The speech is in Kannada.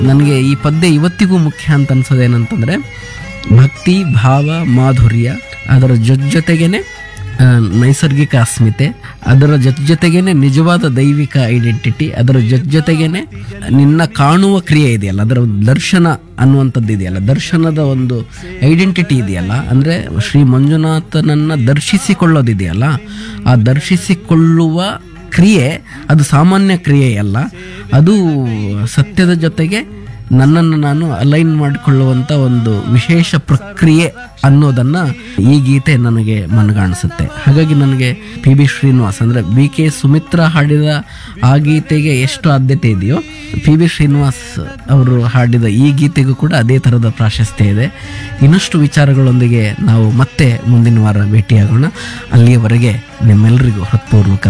ನನಗೆ ಈ ಪದ್ಯ ಇವತ್ತಿಗೂ ಮುಖ್ಯ ಅಂತ ಅನ್ಸೋದೇನಂತಂದ್ರೆ ಭಕ್ತಿ ಭಾವ ಮಾಧುರ್ಯ ಅದರ ಜೊತೆಗೇನೆ ಆ, ನೈಸರ್ಗಿಕ ಅಸ್ಮಿತೆ ಅದರ ಜೊತೆಗೇನೆ ನಿಜವಾದ ದೈವಿಕ ಐಡೆಂಟಿಟಿ ಅದರ ಜೊತೆಗೇನೆ ನಿನ್ನ ಕಾಣುವ ಕ್ರಿಯೆ ಇದೆಯಲ್ಲ ಅದರ ಒಂದು ದರ್ಶನ ಅನ್ನುವಂಥದ್ದು ಇದೆಯಲ್ಲ ದರ್ಶನದ ಒಂದು ಐಡೆಂಟಿಟಿ ಇದೆಯಲ್ಲ ಅಂದರೆ ಶ್ರೀ ಮಂಜುನಾಥನನ್ನು ದರ್ಶಿಸಿಕೊಳ್ಳೋದಿದೆಯಲ್ಲ ಆ ದರ್ಶಿಸಿಕೊಳ್ಳುವ ಕ್ರಿಯೆ ಅದು ಸಾಮಾನ್ಯ ಕ್ರಿಯೆಯಲ್ಲ ಅದು ಸತ್ಯದ ಜೊತೆಗೆ ನನ್ನನ್ನು ನಾನು ಅಲೈನ್ ಮಾಡಿಕೊಳ್ಳುವಂಥ ಒಂದು ವಿಶೇಷ ಪ್ರಕ್ರಿಯೆ ಅನ್ನೋದನ್ನ ಈ ಗೀತೆ ನನಗೆ ಮನಗಾಣಿಸುತ್ತೆ ಹಾಗಾಗಿ ನನಗೆ ಪಿ ಬಿ ಶ್ರೀನಿವಾಸ್ ಅಂದರೆ ಬಿ ಕೆ ಸುಮಿತ್ರಾ ಹಾಡಿದ ಆ ಗೀತೆಗೆ ಎಷ್ಟು ಆದ್ಯತೆ ಇದೆಯೋ ಪಿ ಬಿ ಶ್ರೀನಿವಾಸ್ ಅವರು ಹಾಡಿದ ಈ ಗೀತೆಗೂ ಕೂಡ ಅದೇ ಥರದ ಪ್ರಾಶಸ್ತ್ಯ ಇದೆ ಇನ್ನಷ್ಟು ವಿಚಾರಗಳೊಂದಿಗೆ ನಾವು ಮತ್ತೆ ಮುಂದಿನ ವಾರ ಭೇಟಿಯಾಗೋಣ ಅಲ್ಲಿಯವರೆಗೆ ನಿಮ್ಮೆಲ್ಲರಿಗೂ ಹೃತ್ಪೂರ್ವಕ